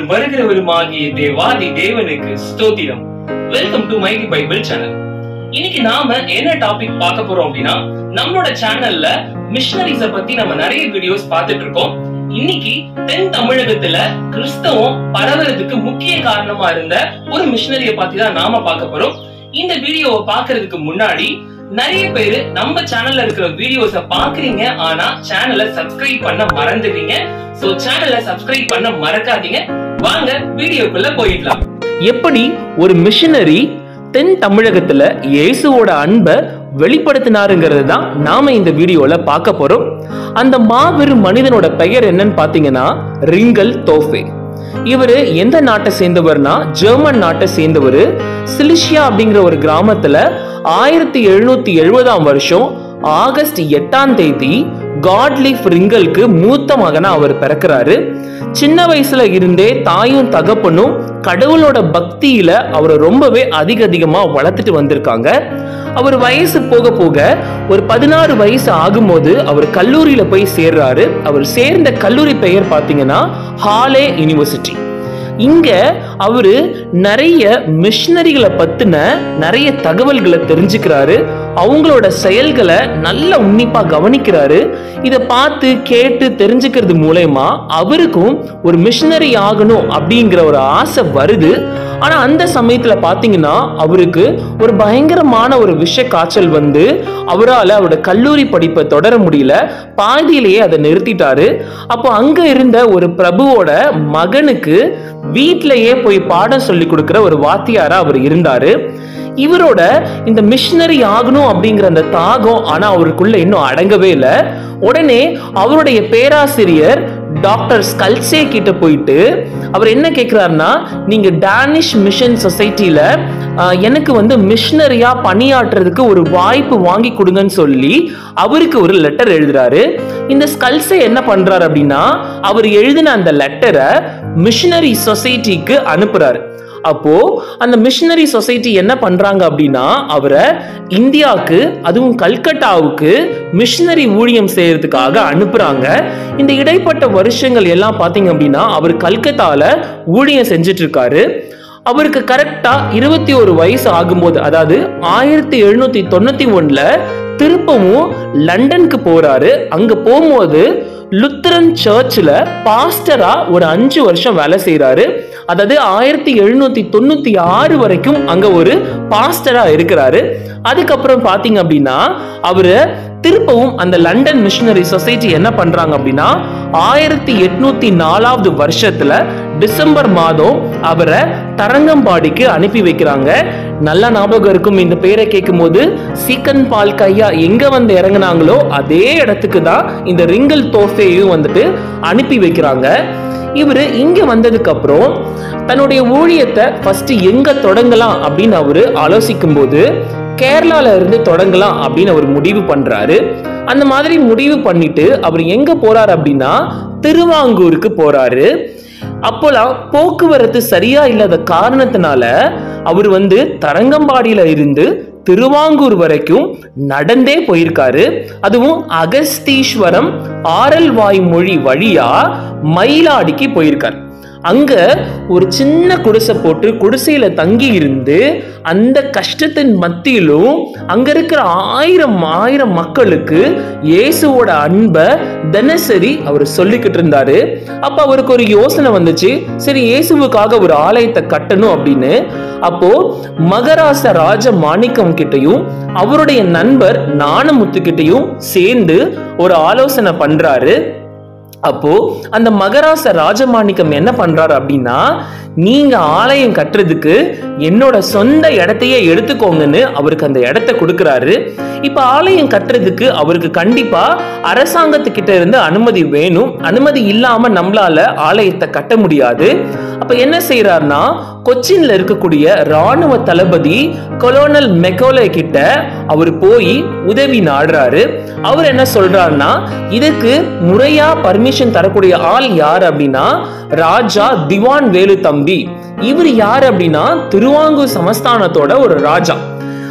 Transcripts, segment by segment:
வருகிறவரும் வருகிறவருமாகிய தேவாதி தேவனுக்கு ஸ்தோத்திரம் welcome to mighty Bible channel இன்னைக்கு நாம என்ன டாபிக் பார்க்க போறோம் அப்படின்னா நம்மளோட சேனல்ல மிஷனரிஸ பத்தி நம்ம நிறைய வீடியோஸ் பார்த்துட்டு இருக்கோம் இன்னைக்கு தென் தமிழகத்துல கிறிஸ்தவம் பரவறதுக்கு முக்கிய காரணமா இருந்த ஒரு மிஷனரிய பத்தி தான் நாம பார்க்க போறோம் இந்த வீடியோவை பார்க்கிறதுக்கு முன்னாடி நிறைய பேரு நம்ம சேனல்ல இருக்கிற வீடியோஸ பாக்குறீங்க ஆனா சேனலை சப்ஸ்கிரைப் பண்ண மறந்துடுறீங்க சோ சேனலை சப்ஸ்கிரைப் பண்ண மறக்காதீங்க வாங்க வீடியோக்குள்ள போயிடலாம் எப்படி ஒரு மிஷனரி தென் தமிழகத்துல இயேசுவோட அன்பை வெளிப்படுத்தினாருங்கிறது தான் நாம இந்த வீடியோல பார்க்க போறோம் அந்த மாபெரும் மனிதனோட பெயர் என்னன்னு பாத்தீங்கன்னா ரிங்கல் தோஃபே இவரு எந்த நாட்டை சேர்ந்தவர்னா ஜெர்மன் நாட்டை சேர்ந்தவர் சிலிஷியா அப்படிங்கிற ஒரு கிராமத்துல ஆயிரத்தி எழுநூத்தி எழுபதாம் வருஷம் ஆகஸ்ட் எட்டாம் தேதி காட்லீஃப் ரிங்கலுக்கு மூத்த மகனா அவர் பிறக்கிறாரு சின்ன வயசுல இருந்தே தாயும் தகப்பனும் கடவுளோட பக்தியில அவரை ரொம்பவே அதிக அதிகமா வளர்த்துட்டு வந்திருக்காங்க அவர் வயசு போக போக ஒரு பதினாறு வயசு ஆகும்போது அவர் கல்லூரியில போய் சேர்றாரு அவர் சேர்ந்த கல்லூரி பெயர் பார்த்தீங்கன்னா ஹாலே யூனிவர்சிட்டி இங்க அவரு நிறைய மிஷினரிகளை பத்தின நிறைய தகவல்களை தெரிஞ்சுக்கிறாரு அவங்களோட செயல்களை நல்லா உன்னிப்பா கவனிக்கிறாரு இதை பார்த்து கேட்டு தெரிஞ்சுக்கிறது மூலயமா அவருக்கும் ஒரு மிஷினரி ஆகணும் அப்படிங்கிற ஒரு ஆசை வருது ஆனா அந்த சமயத்துல பாத்தீங்கன்னா அவருக்கு ஒரு பயங்கரமான ஒரு விஷ காய்ச்சல் வந்து அவரால் அவரோட கல்லூரி படிப்பை தொடர முடியல பாதியிலேயே அதை நிறுத்திட்டாரு அப்போ அங்க இருந்த ஒரு பிரபுவோட மகனுக்கு வீட்டிலேயே போய் பாடம் சொல்லி கொடுக்கிற ஒரு வாத்தியாரா அவர் இருந்தாரு இவரோட இந்த மிஷினரி ஆகணும் அப்படிங்கிற அந்த தாகம் ஆனா அவருக்குள்ள இன்னும் அடங்கவே இல்லை உடனே அவருடைய பேராசிரியர் டாக்டர் ஸ்கல்சே கிட்ட போயிட்டு அவர் என்ன கேட்கிறாருன்னா நீங்க டேனிஷ் மிஷன் சொசைட்டில எனக்கு வந்து மிஷினரியா பணியாற்றுறதுக்கு ஒரு வாய்ப்பு வாங்கி கொடுங்கன்னு சொல்லி அவருக்கு ஒரு லெட்டர் எழுதுறாரு இந்த ஸ்கல்சே என்ன பண்றாரு அப்படின்னா அவர் எழுதின அந்த லெட்டரை மிஷினரி சொசைட்டிக்கு அனுப்புறாரு அப்போ அந்த மிஷினரி சொசைட்டி என்ன பண்றாங்க அப்படின்னா அவரை இந்தியாவுக்கு அதுவும் கல்கட்டாவுக்கு மிஷினரி ஊழியம் செய்யறதுக்காக அனுப்புறாங்க இந்த இடைப்பட்ட வருஷங்கள் எல்லாம் பாத்தீங்க அப்படின்னா அவர் கல்கத்தால ஊழியம் செஞ்சுட்டு இருக்காரு அவருக்கு கரெக்டா இருபத்தி ஒரு வயசு ஆகும்போது அதாவது ஆயிரத்தி எழுநூத்தி தொண்ணூத்தி ஒண்ணுல திருப்பவும் லண்டனுக்கு போறாரு அங்க போகும்போது லுத்தரன் சர்ச்சில் பாஸ்டரா ஒரு அஞ்சு வருஷம் வேலை செய்யறாரு அதாவது ஆயிரத்தி எழுநூத்தி தொண்ணூத்தி ஆறு வரைக்கும் அங்க ஒரு பாஸ்டரா இருக்கிறாரு அதுக்கப்புறம் பாத்தீங்க அப்படின்னா அவரு திருப்பவும் அந்த லண்டன் மிஷினரி சொசைட்டி என்ன பண்றாங்க அப்படின்னா ஆயிரத்தி எட்நூத்தி நாலாவது வருஷத்துல டிசம்பர் மாதம் அவரை தரங்கம்பாடிக்கு அனுப்பி வைக்கிறாங்க நல்ல ஞாபகம் இருக்கும் இந்த பேரை கேட்கும் போது சீக்கன் பால் கையா எங்க வந்து இறங்குனாங்களோ அதே இடத்துக்கு தான் இந்த ரிங்கல் தோஃபையும் வந்துட்டு அனுப்பி வைக்கிறாங்க இவர் இங்க வந்ததுக்கு அப்புறம் தன்னுடைய ஊழியத்தை ஃபர்ஸ்ட் எங்க தொடங்கலாம் அப்படின்னு அவரு ஆலோசிக்கும் போது கேரளால இருந்து தொடங்கலாம் அப்படின்னு அவர் முடிவு பண்றாரு அந்த மாதிரி முடிவு பண்ணிட்டு அவர் எங்க போறாரு அப்படின்னா திருவாங்கூருக்கு போறாரு அப்போலாம் போக்குவரத்து சரியா இல்லாத காரணத்தினால அவர் வந்து தரங்கம்பாடியில இருந்து திருவாங்கூர் வரைக்கும் நடந்தே போயிருக்காரு அதுவும் அகஸ்தீஸ்வரம் ஆரல் வாய்மொழி வழியா மயிலாடிக்கு போயிருக்காரு அங்க ஒரு சின்ன குடிசை போட்டு குடிசையில தங்கி இருந்து அந்த கஷ்டத்தின் மத்தியிலும் அங்க இருக்கிற ஆயிரம் ஆயிரம் மக்களுக்கு இயேசுவோட அன்பை தினசரி அவர் சொல்லிக்கிட்டு இருந்தாரு அப்ப அவருக்கு ஒரு யோசனை வந்துச்சு சரி இயேசுவுக்காக ஒரு ஆலயத்தை கட்டணும் அப்படின்னு அப்போ மகராச ராஜ மாணிக்கம் கிட்டையும் அவருடைய நண்பர் நாணமுத்து கிட்டையும் சேர்ந்து ஒரு ஆலோசனை பண்றாரு அப்போ அந்த மகராச ராஜமாணிக்கம் என்ன பண்றாரு அப்படின்னா நீங்க ஆலயம் கட்டுறதுக்கு என்னோட சொந்த இடத்தையே எடுத்துக்கோங்கன்னு அவருக்கு அந்த இடத்த கொடுக்கறாரு இப்ப ஆலயம் கட்டுறதுக்கு அவருக்கு கண்டிப்பா அரசாங்கத்துக்கிட்ட இருந்து அனுமதி வேணும் அனுமதி இல்லாம நம்மளால ஆலயத்தை கட்ட முடியாது அப்ப என்ன செய்யறாருன்னா கொச்சின்ல இருக்கக்கூடிய ராணுவ தளபதி கொலோனல் மெக்கோலே கிட்ட அவர் போய் உதவி நாடுறாரு அவர் என்ன சொல்றாருன்னா இதுக்கு முறையா பர்மிஷன் தரக்கூடிய ஆள் யார் அப்படின்னா ராஜா திவான் வேலு தம்பி இவர் யார் அப்படின்னா திருவாங்கூர் சமஸ்தானத்தோட ஒரு ராஜா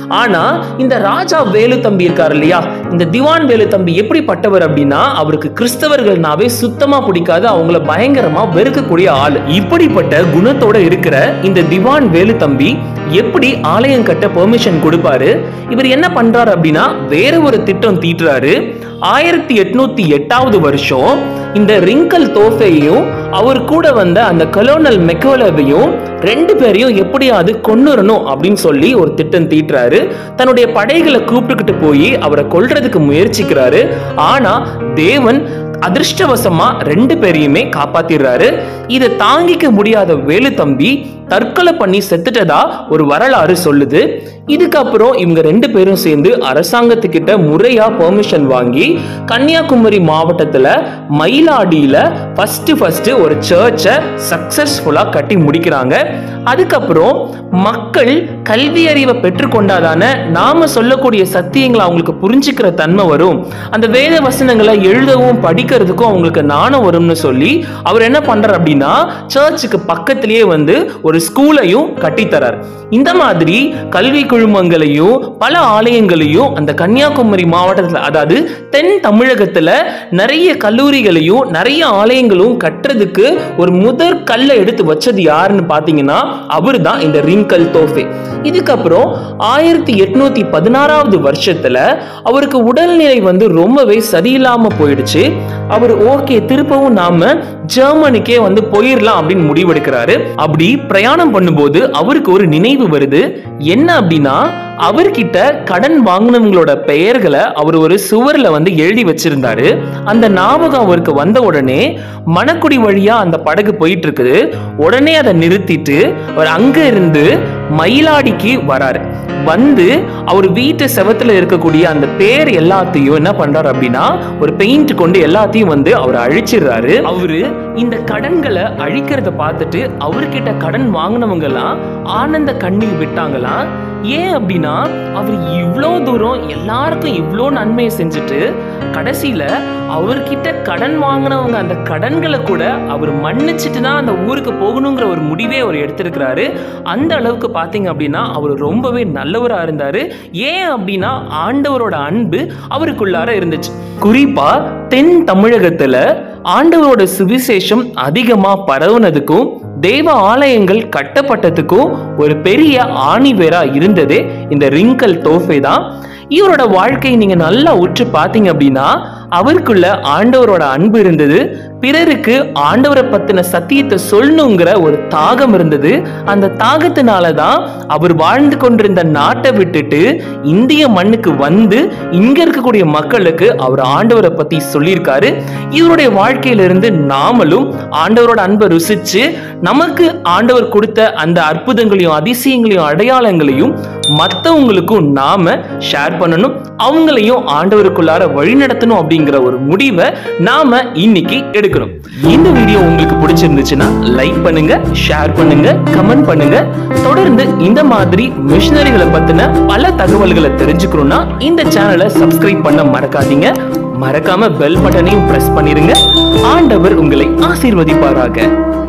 ஆனா இந்த ராஜா வேலு தம்பி இருக்காரு இல்லையா இந்த திவான் வேலு தம்பி எப்படிப்பட்டவர் அப்படின்னா அவருக்கு கிறிஸ்தவர்கள்னாவே சுத்தமா பிடிக்காது அவங்கள பயங்கரமா வெறுக்கக்கூடிய ஆள் இப்படிப்பட்ட குணத்தோட இருக்கிற இந்த திவான் வேலு தம்பி எப்படி ஆலயம் கட்ட பெர்மிஷன் கொடுப்பாரு இவர் என்ன பண்றாரு அப்படின்னா வேற ஒரு திட்டம் தீட்டுறாரு ஆயிரத்தி எட்நூத்தி எட்டாவது வருஷம் இந்த ரிங்கல் தோஃபையும் அவர் கூட வந்த அந்த கலோனல் மெக்கோலவையும் ரெண்டு பேரையும் எப்படியாவது கொன்னுறணும் அப்படின்னு சொல்லி ஒரு திட்டம் தீட்டுறாரு தன்னுடைய படைகளை கூப்பிட்டுக்கிட்டு போய் அவரை கொல்றதுக்கு முயற்சிக்கிறாரு ஆனா தேவன் அதிர்ஷ்டவசமா ரெண்டு பேரையுமே காப்பாத்திடுறாரு இதை தாங்கிக்க முடியாத வேலு தம்பி தற்கொலை பண்ணி செத்துட்டதா ஒரு வரலாறு சொல்லுது இதுக்கப்புறம் இவங்க ரெண்டு பேரும் சேர்ந்து அரசாங்கத்துக்கிட்ட முறையா பெர்மிஷன் வாங்கி கன்னியாகுமரி மாவட்டத்துல மயிலாடியில ஃபர்ஸ்ட் ஃபர்ஸ்ட் ஒரு சர்ச்சை சக்சஸ்ஃபுல்லா கட்டி முடிக்கிறாங்க அதுக்கப்புறம் மக்கள் கல்வி அறிவை பெற்றுக்கொண்டாதான நாம சொல்லக்கூடிய சத்தியங்களை அவங்களுக்கு புரிஞ்சுக்கிற தன்மை வரும் அந்த வேத வசனங்களை எழுதவும் படிக்கிறதுக்கும் அவங்களுக்கு நாணம் வரும்னு சொல்லி அவர் என்ன பண்றார் அப்படின்னா சர்ச்சுக்கு பக்கத்திலேயே வந்து ஒரு ஸ்கூலையும் கட்டித்தரார் இந்த மாதிரி கல்வி குழுமங்களையும் பல ஆலயங்களையும் அந்த கன்னியாகுமரி மாவட்டத்தில் அதாவது தென் தமிழகத்துல நிறைய கல்லூரிகளையும் நிறைய ஆலயங்களும் கட்டுறதுக்கு ஒரு முதற் கல்லை எடுத்து வச்சது யாருன்னு பாத்தீங்கன்னா அவர் தான் இந்த ரிங்கல் தோஃபே இதுக்கப்புறம் ஆயிரத்தி எட்நூத்தி பதினாறாவது வருஷத்துல அவருக்கு உடல்நிலை வந்து ரொம்பவே சரியில்லாம போயிடுச்சு அவர் ஓகே திருப்பவும் நாம ஜெர்மனிக்கே வந்து போயிடலாம் அப்படின்னு முடிவெடுக்கிறாரு அப்படி பிரயாணம் பண்ணும்போது அவருக்கு ஒரு நினைவு வருது என்ன அப்படின்னா அவர்கிட்ட கடன் வாங்கினவங்களோட பெயர்களை அவர் ஒரு சுவர்ல வந்து எழுதி வச்சிருந்தாரு அந்த ஞாபகம் அவருக்கு வந்த உடனே மணக்குடி வழியா அந்த படகு போயிட்டு இருக்குது உடனே அதை நிறுத்திட்டு அவர் அங்க இருந்து மயிலாடிக்கு வராரு வந்து அவர் வீட்டு செவத்துல இருக்கக்கூடிய அந்த பேர் எல்லாத்தையும் என்ன பண்றாரு அப்படின்னா ஒரு பெயிண்ட் கொண்டு எல்லாத்தையும் வந்து அவர் அழிச்சிடுறாரு அவரு இந்த கடன்களை அழிக்கிறத பார்த்துட்டு அவர்கிட்ட கடன் வாங்கினவங்க எல்லாம் ஆனந்த கண்ணீர் விட்டாங்களாம் ஏன் அப்படின்னா அவர் இவ்வளோ தூரம் எல்லாருக்கும் இவ்வளோ நன்மையை செஞ்சுட்டு கடைசியில அவர்கிட்ட கடன் வாங்கினவங்க அந்த கடன்களை கூட அவர் மன்னிச்சிட்டு தான் அந்த ஊருக்கு போகணுங்கிற ஒரு முடிவே அவர் எடுத்திருக்கிறாரு அந்த அளவுக்கு பார்த்தீங்க அப்படின்னா அவர் ரொம்பவே நல்லவரா இருந்தாரு ஏன் அப்படின்னா ஆண்டவரோட அன்பு அவருக்குள்ளார இருந்துச்சு குறிப்பா தென் தமிழகத்துல ஆண்டவரோட சுவிசேஷம் அதிகமா பரவுனதுக்கும் தேவ ஆலயங்கள் கட்டப்பட்டதுக்கும் ஒரு பெரிய ஆணிவேரா இருந்ததே இந்த ரிங்கல் தோஃபே தான் இவரோட வாழ்க்கையை நீங்க நல்லா உற்று பார்த்தீங்க அப்படின்னா அவருக்குள்ள ஆண்டவரோட அன்பு இருந்தது பிறருக்கு ஆண்டவரை பத்தின சத்தியத்தை சொல்லணுங்கிற ஒரு தாகம் இருந்தது அந்த தாகத்தினால தான் அவர் வாழ்ந்து கொண்டிருந்த நாட்டை விட்டுட்டு இந்திய மண்ணுக்கு வந்து இங்க இருக்கக்கூடிய மக்களுக்கு அவர் ஆண்டவரை பத்தி சொல்லியிருக்காரு இவருடைய வாழ்க்கையிலிருந்து நாமளும் ஆண்டவரோட அன்பை ருசிச்சு நமக்கு ஆண்டவர் கொடுத்த அந்த அற்புதங்களையும் அதிசயங்களையும் அடையாளங்களையும் மற்றவங்களுக்கும் நாம ஷேர் பண்ணணும் அவங்களையும் ஆண்டவருக்குள்ளார வழிநடத்தணும் அப்படிங்கிற ஒரு முடிவை நாம இன்னைக்கு எடுக்கணும் இந்த வீடியோ உங்களுக்கு பிடிச்சிருந்துச்சுன்னா லைக் பண்ணுங்க ஷேர் பண்ணுங்க கமெண்ட் பண்ணுங்க தொடர்ந்து இந்த மாதிரி மிஷினரிகளை பத்தின பல தகவல்களை தெரிஞ்சுக்கணும்னா இந்த சேனலை சப்ஸ்கிரைப் பண்ண மறக்காதீங்க மறக்காம பெல் பட்டனையும் பிரஸ் பண்ணிருங்க ஆண்டவர் உங்களை ஆசீர்வதிப்பாராக